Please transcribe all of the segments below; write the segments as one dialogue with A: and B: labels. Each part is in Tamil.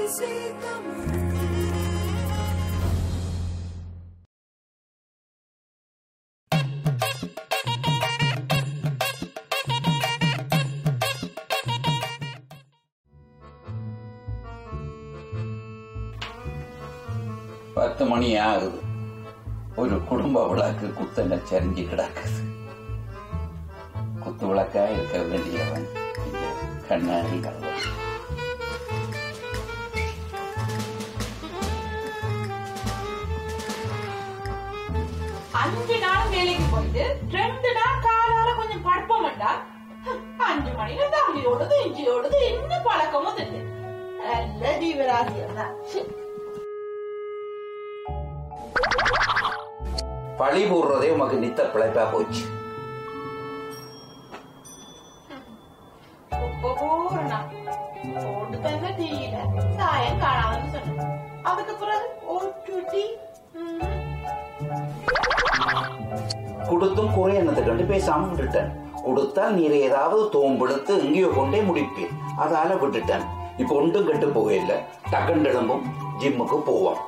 A: பத்து மணி ஆகுது ஒரு குடும்ப விளக்கு குத்தன சரிஞ்சு கிடக்குது குத்து விளக்கா இருக்க வேண்டியவன் இந்த கண்ணாடி கலவன்
B: அஞ்சு நாள் வேலைக்கு போயிட்டு ரெண்டு நாள் காலால கொஞ்சம் படுப்ப மாட்டான் அஞ்சு மணில தம்பி ஓடுது இஞ்சி ஓடுது என்ன பழக்கமும் இல்லை நல்ல ஜீவராசியம் தான் ச்சீ.
A: பழி போடுறதே உமக்கு நித்த பிழைப்பா போச்சு
B: உப்பு பூரணம் போட்டு தந்த டீயில சாயம் காணாமன்னு சொன்னேன் அதுக்கு பிறகு ஒரு டீ
A: கொடுத்தும் குறை என்னத்தை கண்டு பேசாம விட்டுட்டேன் கொடுத்தால் நீர் ஏதாவது தோம்பெடுத்து எங்கேயோ கொண்டே முடிப்பேன் அதால விட்டுட்டேன் இப்ப ஒன்றும் கெட்டு போகல டக்குன்னு எழும்பும் ஜிம்முக்கு போவோம்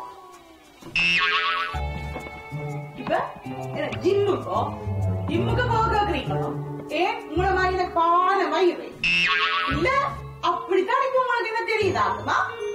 B: இப்ப என்ன ஜிம்முக்கோ ஜிம்முக்கு போக கேக்குறீங்களோ ஏன் உங்களை மாதிரி எனக்கு பான வயிறு இல்ல அப்படித்தான் இப்ப உங்களுக்கு என்ன தெரியுதா அம்மா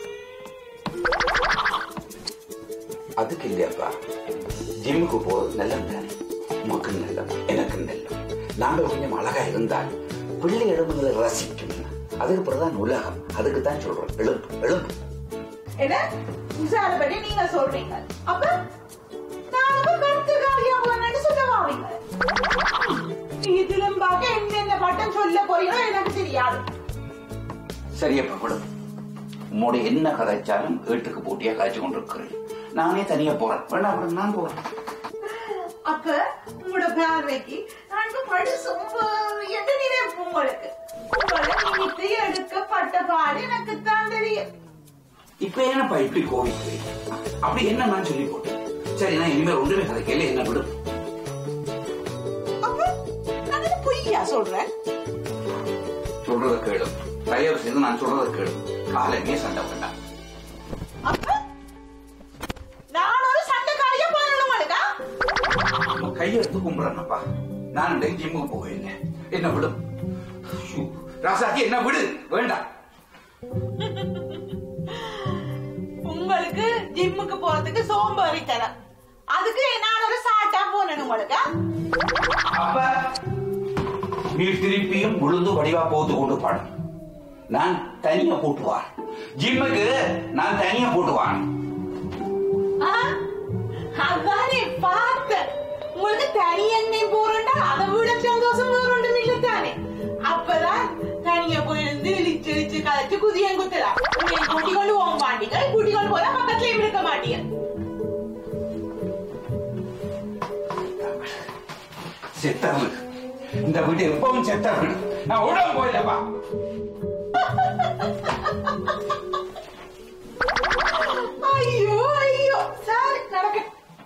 A: அதுக்கு இல்லையாப்பா ஜிம்முக்கு போறது நல்லது தானே உமக்கு நல்லது எனக்கு நல்லது நாங்கள் கொஞ்சம் அழகா இருந்தால் பிள்ளை எழும்புகளை ரசிக்கணும் அதுக்கு பிறகுதான் உலகம் அதுக்கு தான் சொல்றோம் எழும்பு எழும்பு
B: என்ன விசாரப்படி நீங்க சொல்றீங்க அப்ப நான் அப்ப கருத்துக்காரியா போனேன்னு சொல்ல வாரீங்க இதிலும் பார்க்க என்னென்ன பட்டம் சொல்ல போறீங்களோ எனக்கு தெரியாது
A: சரியப்பா கொடு உம்மோட என்ன கதைச்சாலும் வீட்டுக்கு போட்டியா காய்ச்சி கொண்டிருக்கிறேன் நானே தனியா போறேன் வேணா அப்புறம் நான் போறேன்
B: அப்ப உங்களோட பார்வைக்கு நான் இப்ப படிச்சும் எந்த நினைப்பு உங்களுக்கு உங்களை நினைத்து எடுக்கப்பட்ட பாடு எனக்கு தான் தெரியும்
A: இப்ப என்னப்பா இப்படி கோவிக்கிறேன் அப்படி என்ன நான் சொல்லி போட்டேன் சரி நான் இனிமேல் ஒன்றுமே கதைக்கல என்ன விடு
B: அப்ப நான் என்ன பொய்யா சொல்றேன்
A: சொல்றத கேளு தயவு செய்து நான் சொல்றத கேளு காலமே சண்டை வேண்டாம்
B: அப்ப நான் ஒரு சண்டைக்காரியா போனணும் உங்களுக்கா
A: நம்ம கையெடுத்து கும்பிடுறேன்ப்பா நான் இன்றைக்கு ஜிம்முக்கு போகவில்லை என்ன விடு ஐயோ, ராசாத்தி என்ன விடு வேண்டாம்
B: உங்களுக்கு ஜிம்முக்கு போறதுக்கு சோம்பேறித்தனம் அதுக்கு நான் ஒரு சாட்டா போனேன் உங்களுக்கு
A: அப்ப நீ திருப்பியும் விழுந்து வடிவா போத்து கொண்டு பாடும் நான் தனியா போட்டுவான் ஜிம்முக்கு நான் தனியா போட்டுவான்
B: ஆ? அதானே பார்த்தேன் உங்களுக்கு தனி எண்ணெய் போறேன்டா அதை விட சந்தோஷம் வேற ஒன்றும் இல்லை தானே அப்பதான் தனியா போயிருந்து இழிச்சு இழிச்சு கதைச்சு குதியம் குத்தலாம் உங்களை கூட்டிக் கொண்டு போக மாட்டீங்க கூட்டிக் கொண்டு போனா பக்கத்துலயும் இருக்க மாட்டீங்க
A: செத்தவள் இந்த வீடு எப்பவும் செத்த வீடு நான் உடம்பு போயிடப்பா
B: ஐயோ ஐயோ சரி நடக்க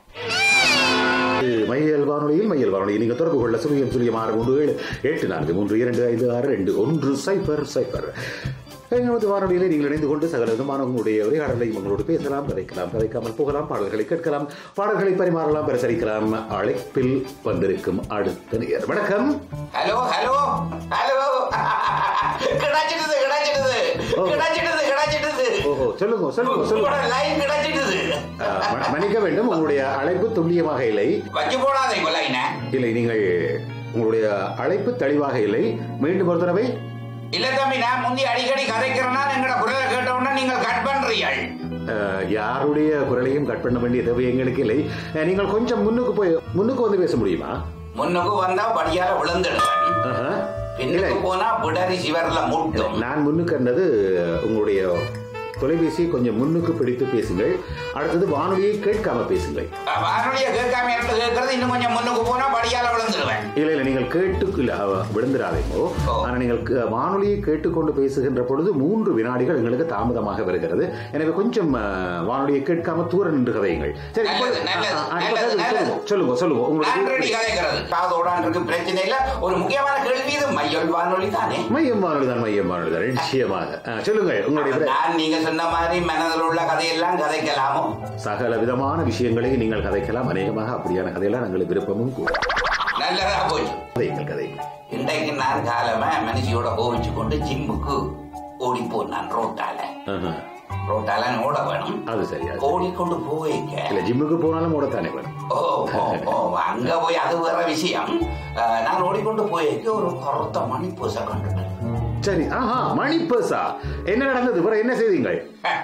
C: மையல் வானொலியில் மையல் வானொலியில் நீங்கள் தொடர்பு கொள்ள சுழியம் சுழியம் ஆறு மூன்று ஏழு எட்டு நான்கு மூன்று இரண்டு ஐந்து ஆறு ரெண்டு ஒன்று சைபர் சைபர் எங்களது வானொலியிலே நீங்கள் இணைந்து கொண்டு சகல விதமான உங்களுடைய உரையாடலை உங்களோடு பேசலாம் கதைக்கலாம் கதைக்காமல் போகலாம் பாடல்களை கேட்கலாம் பாடல்களை பரிமாறலாம் பிரசரிக்கலாம் அழைப்பில் வந்திருக்கும் அடுத்த நேர் வணக்கம்
A: ஹலோ ஹலோ ஹலோ கிடைச்சிடுது கிடைச்சிடுது கிடைச்சிடுது கிடைச்சிடுது
C: ஓஹோ சொல்லுங்க சொல்லுங்க
A: உங்களோட
C: சொல்லுங்க
A: லைன் கிடைச்சிடுது
C: ஆ, ம- மன்னிக்க வேண்டும் உங்களுடைய அழைப்பு துல்லியமாக இல்லை
A: வச்சு போடாதே உங்க லைனை
C: இல்லை நீங்கள் உங்களுடைய அழைப்பு தெளிவாக இல்லை மீண்டும் ஒரு தடவை
A: இல்ல தம்பி நான் முந்தி அடிக்கடி கதைக்கிறேன்னா எங்கட குரலை கேட்ட உடனே நீங்கள் கட் பண்றீர்கள்
C: அஹ், யாருடைய குரலையும் கட் பண்ண வேண்டிய தேவை எங்களுக்கு இல்லை அஹ், நீங்கள் கொஞ்சம் முன்னுக்கு போய் முன்னுக்கு வந்து பேச முடியுமா
A: முன்னுக்கு வந்தா படியால விழுந்துடுவேன்
C: ஆஹா. இல்லை
A: பின்னுக்கு போனா பிடரி சிவர்ல முட்டும்
C: நான் முன்னுக்கு என்னது உங்களுடைய தொலைபேசியை கொஞ்சம் முன்னுக்கு பிடித்து பேசுங்கள் அடுத்தது வானொலியை கேட்காம பேசுங்கள்
A: வானொலிய கேட்காம இருந்து கேட்கறது இன்னும் கொஞ்சம் முன்னுக்கு போனா படியால விழுந்துடுவேன்
C: இல்லை இல்லை நீங்கள் கேட்டு இல்ல, அவ- விழுந்துடாதீங்கோ
A: ஓ.
C: ஆனால் நீங்கள் க- வானொலியை கேட்டுக்கொண்டு பேசுகின்ற பொழுது மூன்று வினாடிகள் எங்களுக்கு தாமதமாக வருகிறது எனவே கொஞ்சம் அஹ், வானொலியை கேட்காம தூர நின்று கதையுங்கள் சரி இப்போ-
A: நல்லது, நல்லது,
C: ஆ, ஆ, இப்போ
A: நல்லது,
C: சொல்லுங்க,
A: நல்லது.
C: சொல்லுங்க சொல்லுங்க
A: நான் ரெடி
C: உங்களுக்கு
A: கதைக்கிறது காதோடான் இருக்கு பிரச்சனை இல்ல ஒரு முக்கியமான கேள்வி இது மையல் வானொலி தானே
C: மையம் வானொலி தான் மையம் வானொலி தான் நிச்சயமாக ஆ, சொல்லுங்கள் உங்களுடைய விட-
A: நான் நீங்க சொன்ன மாதிரி மனதில் உள்ள கதையெல்லாம் கதைக்கலாமோ
C: சகல விதமான விஷயங்களை நீங்கள் கதைக்கலாம் அநேகமாக அப்படியான கதையெல்லாம் எங்களுக்கு விருப்பமும் கூட
A: நல்லதா போச்சு
C: கதைகள் கதைகள்
A: இன்றைக்கு நான் காலமா மனுஷியோட கோவிச்சு கொண்டு ஜிம்முக்கு ஓடி போனான் ரோட்டால
C: ஆஹா.
A: ரோட்டால ஓட வேணும்
C: அது சரியா
A: ஓடிக்கொண்டு போய்க்க
C: இல்ல ஜிம்முக்கு போனாலும் ஓடத்தானே வேணும்
A: ஓ ஓ, ஓ, அங்க போய் அது வேற விஷயம் அஹ், நான் ஓடிக்கொண்டு போய்க்க ஒரு கருத்த மணி பூசை கண்டுட்டேன்
C: சரி ஆஹா மணிப்பர்ஸா என்ன நடந்தது பிறகு என்ன செய்தீங்கள்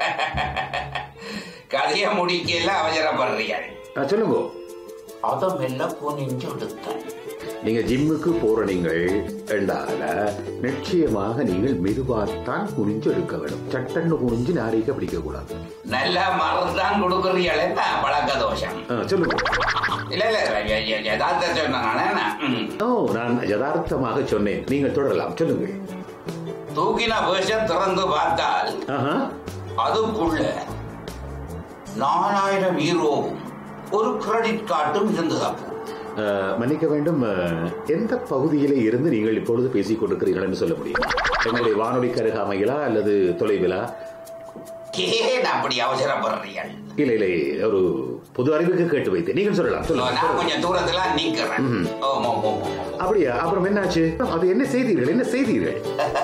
A: கதையை முடிக்கல அவசரப்படுறீர்கள்
C: ஆ, சொல்லுங்க
A: அதை மெல்ல குனிஞ்சு எடுத்தேன்
C: நீங்க ஜிம்முக்கு போற நீங்கள் என்றால நிச்சயமாக நீங்கள் மெதுவாத்தான் குனிஞ்சு எடுக்க வேண்டும் சட்டன்னு குனிஞ்சு நாரிக்க பிடிக்க கூடாது
A: நல்ல மறந்துதான் கொடுக்குறீர்கள் என்ன பழக்க தோஷம்
C: ஆ, சொல்லுங்க
A: இல்ல இல்ல ய- ய- யதார்த்த சொன்னேன்
C: ஓ நான் யதார்த்தமாக சொன்னேன் நீங்கள் தொடரலாம் சொல்லுங்கள்
A: தூக்கின வேஷம் திறந்து பார்த்தால்
C: ஆஹா
A: அதுக்குள்ள நாலாயிரம் யூரோவும் ஒரு கிரெடிட் கார்டும் இருந்தது அப்போ
C: ஆ, மன்னிக்க வேண்டும் ஆ, எந்த பகுதியிலே இருந்து நீங்கள் இப்பொழுது பேசிக் கொண்டிருக்கிறீர்கள் என்று சொல்ல முடியும் எங்களுடைய வானொலிக்கு அருகாமையிலா அல்லது தொலைவிலா
A: ஏன் அப்படி அவசரப்படுறீர்கள்
C: இல்லை இல்லை ஒரு பொது அறிவுக்கு கேட்டு வைத்தேன் நீங்கள் சொல்லலாம் சொல்லுங்க
A: நான் கொஞ்சம் தூரத்துல நிக்கிறேன் ஓம், ஓம், ஓம், ஓம்.
C: அப்படியா அப்புறம் என்னாச்சு அது என்ன செய்தீர்கள் என்ன செய்தீர்கள்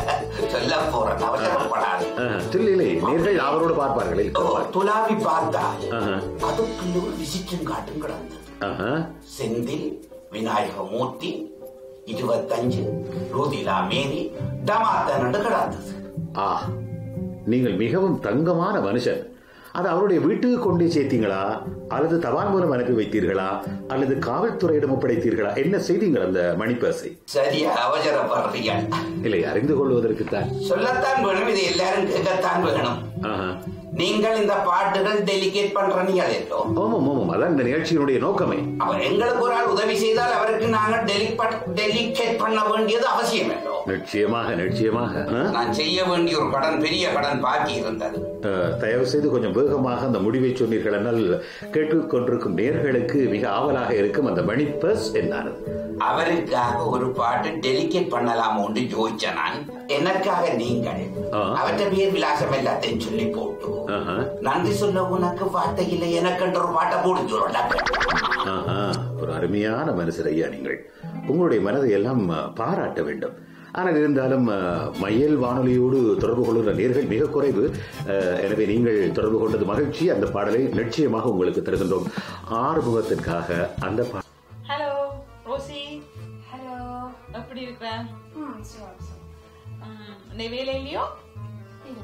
A: சொல்ல போறேன் அவசரப்படாது
C: ஆ, இல்லை இல்லை நேர்கள் அவரோடு பார்ப்பார்கள் இல்லை,
A: ஓ,
C: பார்ப்பார்கள்.
A: துலாவி பார்த்தால்
C: ஆஹா.
A: அதுக்குள்ள ஒரு விசிற்றும் காட்டும் கிடந்தது
C: ஆஹா.
A: செந்தில் விநாயக மூர்த்தி இருபத்தஞ்சு ருதிலா மேரி டமாத்தன் கிடந்தது
C: ஆ நீங்கள் மிகவும் தங்கமான மனுஷன் அது அவருடைய வீட்டுக்கு கொண்டே சேர்த்தீங்களா அல்லது தபால் மூலம் அனுப்பி வைத்தீர்களா அல்லது காவல்துறையிடம் ஒப்படைத்தீர்களா என்ன செய்தீங்கள் அந்த மணிப்பர்ஸை
A: சரியா அவசரப்படுறீர்கள்
C: இல்லை அறிந்து கொள்வதற்குத்தான்
A: சொல்லத்தான் வேணும் இது எல்லாரும் கேட்கத்தான் வேணும்
C: ஆஹா.
A: நீங்கள் இந்த பாட்டுகள் டெலிகேட் பண்றீங்கள் எல்லோ
C: ஆமாம் ஆமாம் அதான் இந்த நிகழ்ச்சியினுடைய நோக்கமே
A: அவர் எங்களுக்கு ஒரு ஆள் உதவி செய்தால் அவருக்கு நாங்கள் டெலிகேட் பண்ண வேண்டியது அவசியம் எல்லோ
C: நிச்சயமாக நிச்சயமாக ஆ?
A: நான் செய்ய வேண்டிய ஒரு கடன் பெரிய கடன் பாக்கி இருந்தது
C: ஆ, தயவு செய்து கொஞ்சம் வேகமாக அந்த முடிவை சொன்னீர்கள் என்றால் கேட்டுக்கொண்டிருக்கும் நேர்களுக்கு மிக ஆவலாக இருக்கும் அந்த மணிப்பர்ஸ் என்னானது
A: அவருக்காக ஒரு பாட்டு டெலிகேட் பண்ணலாம் என்று யோசிச்ச நான் எனக்காக நீங்கள்
C: ஆ.
A: அவற்றை பேர் விலாசம் எல்லாத்தையும் சொல்லி போட்டு
C: ஆஹா.
A: நன்றி சொல்ல உனக்கு வார்த்தை இல்லை எனக்கென்ற ஒரு பாட்டை போட்டு சொல்லுங்க
C: ஆஹா, ஒரு அருமையான மனுஷர் ஐயா நீங்கள் உங்களுடைய மனதை எல்லாம் அஹ், பாராட்ட வேண்டும் ஆனால் இருந்தாலும் அஹ், மையல் வானொலியோடு தொடர்பு கொள்கிற நேர்கள் மிக குறைவு அஹ், எனவே நீங்கள் தொடர்பு கொண்டது மகிழ்ச்சி அந்த பாடலை நிச்சயமாக உங்களுக்கு தருகின்றோம் ஆறுமுகத்திற்காக அந்த பா-
B: ஹலோ ரோசி
D: ஹலோ
B: எப்படி இருக்கிற
D: ம் சரி சரி
B: ம், இந்த வேலையிலயோ
D: இல்ல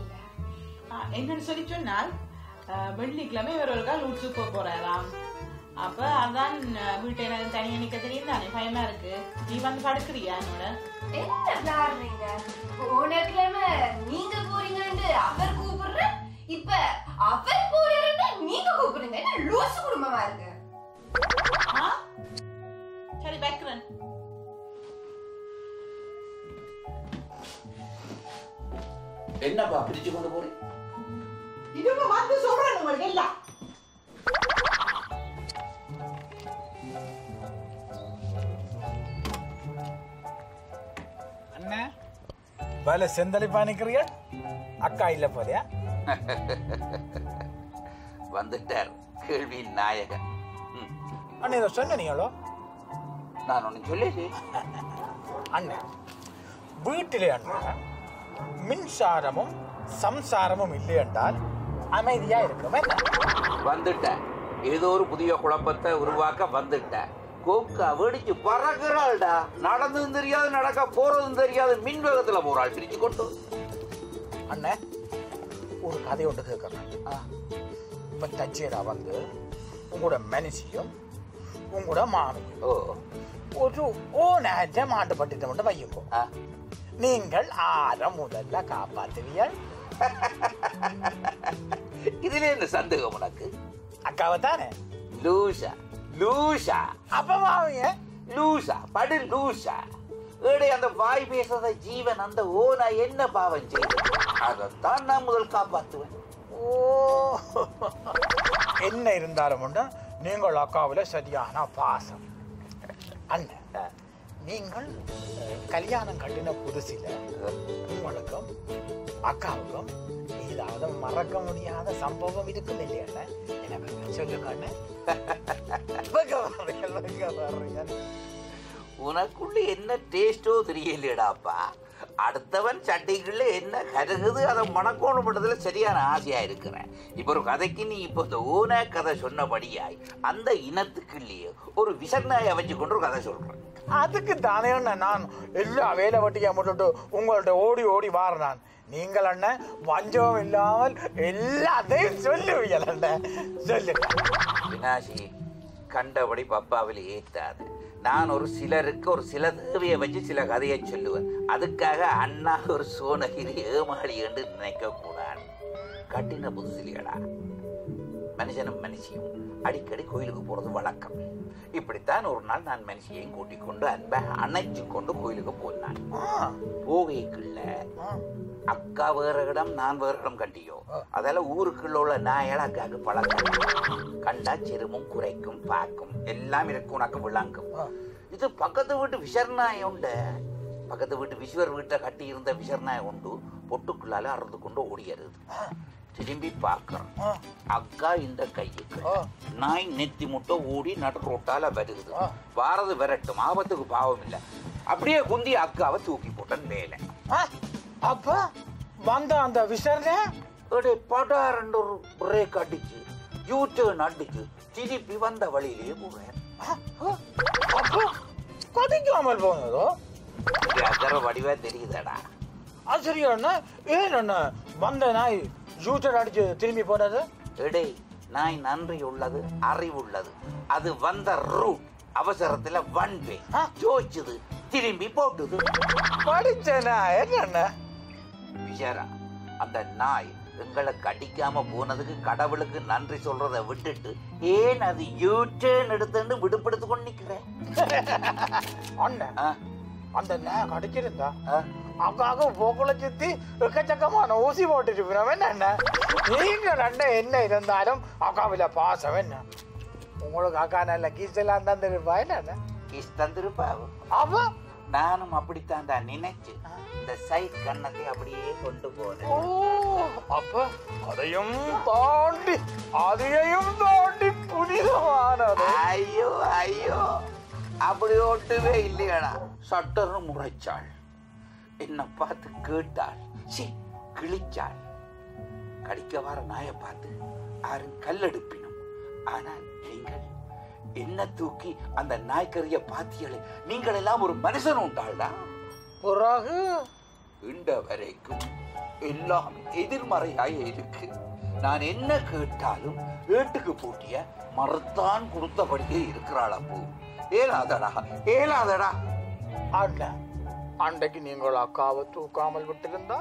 B: ஆ, என்னன்னு சொல்லி சொன்னால் ஆ, வெள்ளிக்கிழமை இவர் ஒரு கால் ஊருக்கு போக போறாராம் அப்ப அதான் ஆ, வீட்டை எனக்கு தனியா நிக்க தெரியும் தானே பயமா இருக்கு நீ வந்து படுக்கிறியா என்னோட
D: என்ன விளையாடுறீங்க போன கிழமை நீங்க போறீங்கன்னு அவர் கூப்பிடுற இப்ப அவர் போறீங்கன்னு நீங்க கூப்பிடுங்க என்ன லூசு குடும்பமா இருக்கு
B: ஆ? சரி வைக்கிறேன்
A: என்னப்பா பிடிச்சு கொண்டு போறேன்
B: இதுங்க வந்து சொல்றேன் உங்களுக்கு எல்லாம்
E: அண்ணே வேலை செந்தளிப்பா நிக்கிறீர்கள் அக்கா இல்ல போலையா
A: வந்துட்டார் கேள்வியின் நாயகன் ம்,
E: அண்ணே இதை சொன்னீங்களோ
A: நான் ஒன்னு சொல்லி
E: அண்ணே வீட்டிலே அண்ணே மின்சாரமும் சம்சாரமும் இல்லை என்றால் அமைதியா இருக்கும் என்ன?
A: வந்துட்டேன் ஏதோ ஒரு புதிய குழப்பத்தை உருவாக்க வந்துட்டேன் கோக்கா வெடிச்சு பறக்குறாள்டா நடந்ததும் தெரியாது நடக்க போறதும் தெரியாது மின் வேகத்துல போறாள் பிரிச்சு கொண்டு
E: அண்ணே ஒரு கதை ஒன்று கேட்கறேன் இப்ப தச்சேரா வந்து உங்களோட மனுஷியும் உங்களோட மாமியும்
A: ஓ
E: ஒரு ஓனாற்ற மாட்டுப்பட்டிட்ட மட்டும் வையுங்கோ
A: ஆ.
E: நீங்கள் ஆற முதல்ல காப்பாத்துவீர்கள்
A: இதுல என்ன சந்தேகம் உனக்கு
E: அக்காவை தானே
A: லூசா லூசா
E: அப்ப மாமிய
A: லூசா படு லூசா ஏடே அந்த வாய் பேசாத ஜீவன் அந்த ஓனா என்ன பாவம் செய்து அதைத்தான் நான் முதல் காப்பாத்துவேன்
E: ஓ என்ன இருந்தாலும் உண்டு நீங்கள் அக்காவில் சரியான பாசம் அண்ணன் நீங்கள் அஹ், கல்யாணம் கட்டின புதுசில உங்களுக்கும் அக்காவுக்கும் ஏதாவது மறக்க முடியாத சம்பவம் இருக்கும் இல்லையா எனக்கு சொல்லுங்க அண்ணே. வெக்க வர்றீங்க, வெக்க வர்றீங்க.
A: உனக்குள்ள என்ன டேஸ்டோ தெரியலடாப்பா அடுத்தவன் சட்டைக்குள்ள என்ன கருகுது அதை மணக்கோணம் பண்றதுல சரியான ஆசையா இருக்கிறேன் இப்ப ஒரு கதைக்கு நீ இப்போ இந்த ஊன கதை சொன்னபடியாய் அந்த இனத்துக்குள்ளேயே ஒரு விசர்நாயை வச்சு கொண்டு ஒரு கதை சொல்றேன்
E: அதுக்கு தானே அண்ணே நான் எல்லா வேலை வட்டியை முட்டுட்டு உங்கள்ட்ட ஓடி ஓடி வார நான் நீங்கள் அண்ணன் வஞ்சம் இல்லாமல் எல்லாத்தையும் சொல்லுவீங்க அண்ணன் சொல்லுங்க
A: வினாசி கண்டபடி பப்பாவில் ஏத்தாது நான் ஒரு சிலருக்கு ஒரு சில தேவையை வச்சு சில கதையை சொல்லுவேன் அதுக்காக அண்ணா ஒரு சோனகிரி ஏமாளி என்று நினைக்க கூடாது கட்டின புதுசிலியடா மனுஷனும் மனுஷியும் அடிக்கடி கோயிலுக்கு போறது வழக்கம் இப்படித்தான் ஒரு நாள் நான் மனுஷியையும் கூட்டிக் கொண்டு அன்பை அணைச்சு கொண்டு கோயிலுக்கு போனான்
E: ஆ,
A: போகைக்குள்ள
E: ஆ.
A: அக்கா வேற இடம் நான் வேற இடம் கண்டியோ அதெல்லாம் ஊருக்குள்ள உள்ள நாயல அக்காவுக்கு பழக்கம் கண்டா செருமும் குறைக்கும் பாக்கும் எல்லாம் இருக்கும் உனக்கு விளங்கும் இது பக்கத்து வீட்டு விசர்நாய் உண்டு பக்கத்து வீட்டு விஸ்வர் வீட்டை கட்டி இருந்த விசர்நாய் உண்டு பொட்டுக்குள்ளால அறுந்து கொண்டு ஓடியறது திரும்பி பார்க்கறோம்
E: ஆ.
A: அக்கா இந்த கையுக்கு
E: ஆ.
A: நாய் நெத்தி முட்டை ஓடி நடு ரோட்டால வருகுது
E: ஆ.
A: வாரது விரட்டும் ஆபத்துக்கு பாவம் இல்லை அப்படியே குந்தி அக்காவை தூக்கி போட்டன் மேலே
E: ஆ, அப்ப வந்த அந்த விசாரணை
A: எடே படாரண்டு ஒரு பிரேக் அடிச்சு யூ டேர்ன் அடிச்சு திருப்பி வந்த வழியிலே போறேன்
E: அப்ப கொதிக்காமல் போனதோ
A: இது அக்கற வடிவா தெரியுதடா
E: அது சரி அண்ணா ஏன் அண்ணா வந்த நாய் ஜூட்டர் அடிச்சு திரும்பி போனது
A: எடே நாய் நன்றி உள்ளது அறிவுள்ளது அது வந்த ரூட் அவசரத்துல ஒன் வே
E: ஆ.
A: ஜோதிச்சுது திரும்பி போட்டுது
E: படிச்சேனா என்ன
A: விசாரா அந்த நாய் எங்களை கடிக்காம போனதுக்கு கடவுளுக்கு நன்றி சொல்றதை விட்டுட்டு ஏன் அது யூட்டேன் எடுத்துன்னு விடுபடுத்து கொண்டு நிக்கிறேன்
E: அண்ணன்
A: ஆ,
E: அந்த நாய் கடிச்சிருந்தா
A: ஆ.
E: அக்காக போக்குல சுத்தி எக்கச்சக்கமான ஊசி போட்டுட்டு போனவன் என்ன நீங்க அண்ணன் என்ன இருந்தாலும் அக்காவில பாசம் என்ன உங்களுக்கு அக்கா நல்ல கீசெல்லாம் தந்துருப்பா என்ன
A: கிஸ் தந்திருப்பாவு
E: அவ
A: நானும் அப்படித்தான் தான் நினைச்சு இந்த சைட் கண்ணத்தை அப்படியே கொண்டு போனேன்
E: ஓ அப்ப அதையும் தாண்டி அதையும் தாண்டி புனிதமானது
A: ஐயோ ஐயோ அப்படி ஒட்டுவே இல்லையாடா சட்டர்னு முறைச்சாள் என்ன பார்த்து கேட்டாள் சி கிழிச்சாள் கடிக்க வர நாயை பார்த்து யாரும் கல்லெடுப்பினும் ஆனால் நீங்கள் என்ன தூக்கி அந்த நாய்க்கறிய பாத்தியலை நீங்கள் எல்லாம் ஒரு மனுஷன் உண்டாள்டா
E: பிறகு
A: இண்ட வரைக்கும் எல்லாம் எதிர்மறையாய் இருக்கு நான் என்ன கேட்டாலும் ஏட்டுக்கு பூட்டிய மறுத்தான் கொடுத்தபடியே இருக்கிறாள் அப்போ ஏலாதடா ஏலாதடா
E: அண்ணன் அன்றைக்கு நீங்கள் அக்காவை தூக்காமல் விட்டிருந்தா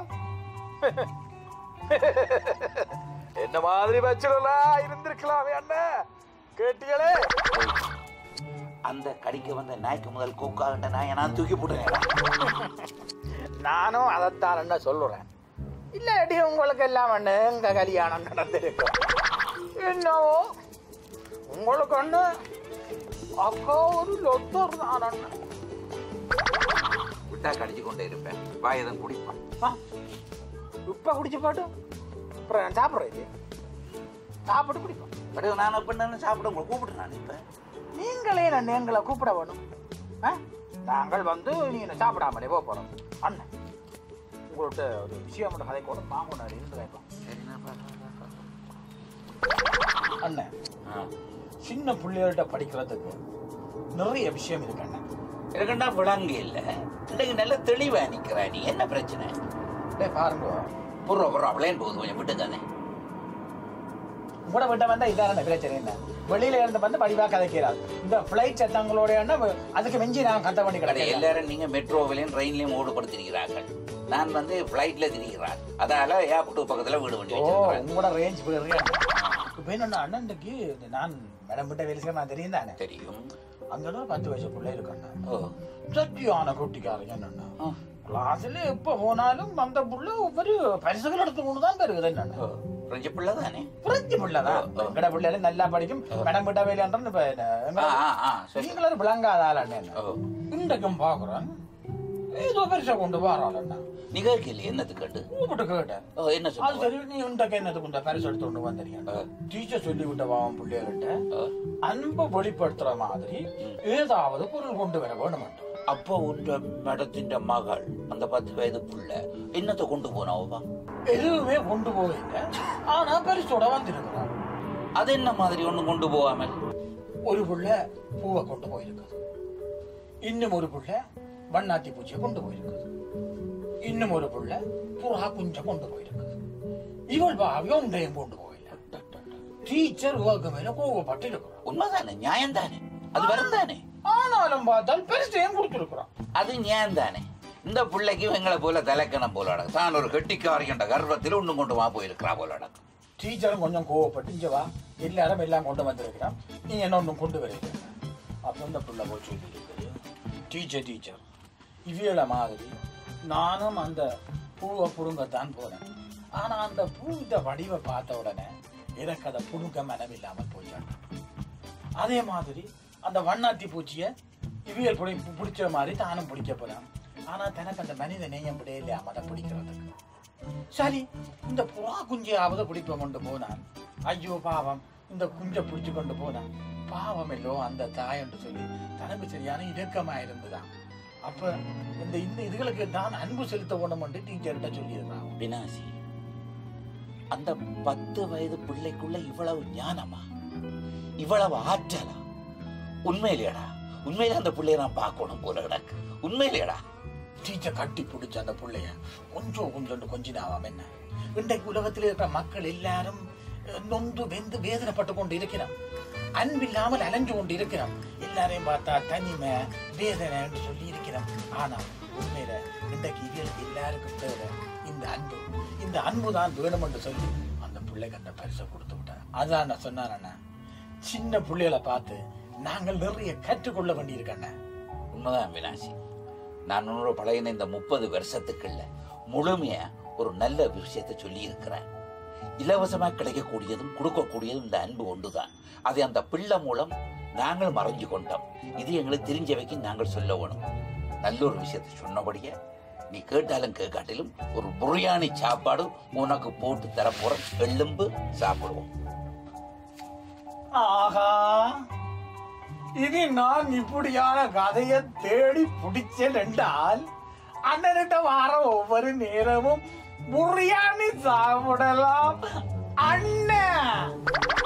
E: என்ன மாதிரி வச்சுடலா இருந்திருக்கலாமே அண்ணன் கேட்டீங்களே
A: அந்த கடிக்க வந்த நாய்க்கு முதல் கூக்காகிட்ட நாயை நான் தூக்கி போட்டேன்
E: நானும் அதைத்தான் என்ன சொல்லுறேன் இல்லாட்டி உங்களுக்கு எல்லாம் அண்ணே எங்க கல்யாணம் நடந்திருக்கும் என்னவோ உங்களுக்கு அண்ணு அக்கா ஒரு லொத்தர் தான் அண்ணன்
A: விட்டா கடிச்சு கொண்டே இருப்பேன் வாயதன் குடிப்பான்
E: ஆ, இப்ப குடிச்சு பாட்டு அப்புறம் நான் சாப்பிட்றேன் சாப்பிட்டு குடிப்போம்
A: அப்படியே நான் பண்ணு சாப்பிட உங்களை கூப்பிட்டு நான் இப்ப
E: நீங்களே நான் எங்களை கூப்பிட வேணும் ஆ? நாங்கள் வந்து நீங்க சாப்பிடாமலே போக போறோம் அண்ணன் உங்கள்கிட்ட ஒரு விஷயம் மட்டும் கதை கூட மாமனார் இருந்து கேட்போம் அண்ணன் சின்ன பிள்ளைகள்கிட்ட படிக்கிறதுக்கு நிறைய விஷயம் இருக்கு அண்ணன்
A: எனக்குண்டா விளங்கு இல்ல இன்னைக்கு நல்ல தெளிவா நிக்கிறா நீ என்ன பிரச்சனை
E: டேய் பாருங்க
A: புற புற அவளேன் போகுது கொஞ்சம் விட்டுதானே
E: உங்களோட விட்ட வந்தா இதான பிரச்சனை என்ன வெளியில இருந்து வந்து படிவா கதைக்கிறார் இந்த ஃபிளைட் சத்தங்களோட அண்ணன் அதுக்கு மிஞ்சி நான் கத்த பண்ணி
A: கடை
E: கிடக்கிறேன்
A: எல்லாரும் நீங்க மெட்ரோவிலையும் ட்ரெயின்லயும் ஓடுபடுத்திருக்கிறார்கள் நான் வந்து ஃப்ளைட்ல திரிகிறார் அதால ஏர்போர்ட் பக்கத்துல வீடு வண்டி
E: ஓ
A: வச்சிருக்கிறேன்
E: உங்களோட ரேஞ்ச் போயிருக்கேன் இப்போ என்னன்னா அண்ணன்க்கு நான் மேடம் கிட்ட வேலை செய்ய நான் தெரியும் தானே
A: தெரியும்
E: அங்கே ஒரு பத்து வயசு பிள்ளை இருக்காங்க
A: ஓ
E: சத்தியான குட்டிக்காரங்க என்னன்னா
A: ஆ.
E: ക്ലാസ്സിൽ എപ്പോ പോനാലും அந்த புள்ள ஒவ்வொரு பரிசுகள் எடுத்து கொண்டு தான் வருகிறது என்ன
A: ഫ്രഞ്ച് പിള്ള താനേ
E: புரிஞ்சு பிள்ளைதான் எங்கட பிள்ளைகள் நல்லா படிக்கும் மேடம் விட வேலையான்றன்னு இப்ப என்ன,
A: ആ ആ ആ ശരി
E: நீங்களும் விளங்காத ஆளாண்ணே
A: ഓ
E: இன்றைக்கும் பாக்குறேன் ஏதோ பெருசா கொண்டு வராளண்ணா
A: നീ കേൾക്കില്ലേ എന്നത് കേട്ട്
E: கூப்பிட்டு கேட்டேன்
A: ഓ എന്നെ
E: அது
A: ചൊല്ലു
E: சரி நீ இன்றைக்கு என்னது கொண்ட பரிசு எடுத்து கொண்டு வந்தீங்க டீச்சர் சொல்லி விட்ட பாவம் பிள்ளைகிட்ட அன்பை வெளிப்படுத்துற மாதிரி ஏதாவது பொருள் கொண்டு வர வேணும்
A: അപ്പൊ ഉന്റെ മേഡത്തിന്റെ മകൾ அந்த പത്ത് വയது പുള്ള എന്നത്തെ കൊണ്ടുപോനാവുക
E: எதுவுமே கொண்டு போகல ஆனா பரிசோட வந்திருக்கிறான்
A: അതെന്ന മാതിരി ഒന്നും കൊണ്ടുപോകാമൽ
E: ஒரு புள்ள பூவை கொண்டு போயிருக்குது இன்னும் ஒரு புள்ள வண்ணாத்தி பூச்சியை கொண்டு போயிருக்குது இன்னும் ஒரு புள்ள புறா குஞ்ச கொண்டு போயிருக்குது இவள் பாவி ஒன்றையும் கொண்டு போயில டீச்சர் இவருக்கு மேல கோவப்பட்டு இருக்கிறான்
A: ഉണ്മതാനെ ന്യായം താനെ അത് വെറും താനെ
E: ஆனாலும் பார்த்தால் பெருசையும் கொடுத்திருக்கிறான்
A: അത് ന്യായം താനെ இந்த பிள்ளைக்கு எங்களை போல தலைக்கணம் போல அடக்கு தான் ஒரு கெட்டிக்காரின்ற கர்வத்தில் ஒன்றும் கொண்டு வா போயிருக்கிறா போல அடக்கு
E: டீச்சரும் கொஞ்சம் கோவப்பட்டு இங்க வா எல்லாரும் எல்லாம் கொண்டு வந்திருக்கிறான் நீ என்ன ஒன்றும் கொண்டு வரீங்க அப்போ இந்த பிள்ளை போய் சொல்லியிருக்குது டீச்சர் டீச்சர் இவியல மாதிரி நானும் அந்த பூவை புடுங்கத்தான் போனேன் ஆனா அந்த பூ இந்த வடிவை பார்த்த உடனே எனக்கு அதை புடுங்க மனம் இல்லாமல் போயிட்டான் அதே மாதிரி அந்த வண்ணாத்தி பூச்சியை இவியல் பிடி பிடிச்ச மாதிரி தானும் பிடிக்க போறான் ஆனா தனக்கு அந்த மனித நேயம் விட இல்லையா அதை பிடிக்கிறதுக்கு சரி இந்த புறா குஞ்சையாவது பிடிப்ப கொண்டு போனான் ஐயோ பாவம் இந்த குஞ்சை பிடிச்சு கொண்டு போனான் பாவம் இல்லோ அந்த தாய் என்று சொல்லி தனக்கு சரியான இறக்கமா இருந்துதான் அப்ப இந்த இந்த இதுகளுக்கு தான் அன்பு செலுத்த வேணும் என்று டீச்சர்கிட்ட சொல்லியிருந்தான்
A: வினாசி அந்த பத்து வயது பிள்ளைக்குள்ள இவ்வளவு ஞானமா இவ்வளவு ஆற்றலா உண்மையிலேடா உண்மையில அந்த பிள்ளைய நான் பார்க்கணும் போல கிடக்கு உண்மையிலேடா
E: டீச்சர் கட்டி பிடிச்ச அந்த பிள்ளைய கொஞ்சம் கொஞ்சம் கொஞ்சினாவாம் என்ன இன்றைக்கு உலகத்தில் இருக்கிற மக்கள் எல்லாரும் அஹ், நொந்து வெந்து வேதனைப்பட்டு கொண்டு இருக்கிறோம் அன்பில்லாமல் அலைஞ்சு கொண்டு இருக்கிறோம் எல்லாரையும் பார்த்தா தனிமை வேதனை என்று சொல்லி இருக்கிறோம் ஆனா உண்மையில இன்றைக்கு இவர்களுக்கு எல்லாருக்கும் தேவை இந்த அன்பு இந்த அன்பு தான் வேணும் என்று சொல்லி அந்த பிள்ளைக்கு அந்த பரிசை கொடுத்து விட்டேன் அதான் நான் சொன்னானண்ணா சின்ன பிள்ளைகளை பார்த்து நாங்கள் நிறைய கற்றுக்கொள்ள வேண்டியிருக்கண்ணா
A: உண்மைதான் வினாசி நான் உன்னோட பழகின இந்த முப்பது வருஷத்துக்குள்ள முழுமையா ஒரு நல்ல விஷயத்தை சொல்லி இருக்கிறேன் இலவசமா கிடைக்கக்கூடியதும் கொடுக்கக்கூடியதும் இந்த அன்பு ஒன்றுதான் அதை அந்த பிள்ளை மூலம் நாங்கள் மறைஞ்சு கொண்டோம் இது எங்களுக்கு தெரிஞ்சவைக்கு நாங்கள் சொல்ல வேணும் நல்ல ஒரு விஷயத்தை சொன்னபடியே நீ கேட்டாலும் கேட்காட்டிலும் ஒரு புரியாணி சாப்பாடு உனக்கு போட்டு தரப்போற எலும்பு சாப்பிடுவோம்
E: ஆஹா இனி நான் இப்படியான கதையை தேடி பிடிச்சேன் என்றால் அண்ணனிட்ட வார ஒவ்வொரு நேரமும் பிரியாணி சாப்பிடலாம் அண்ணன்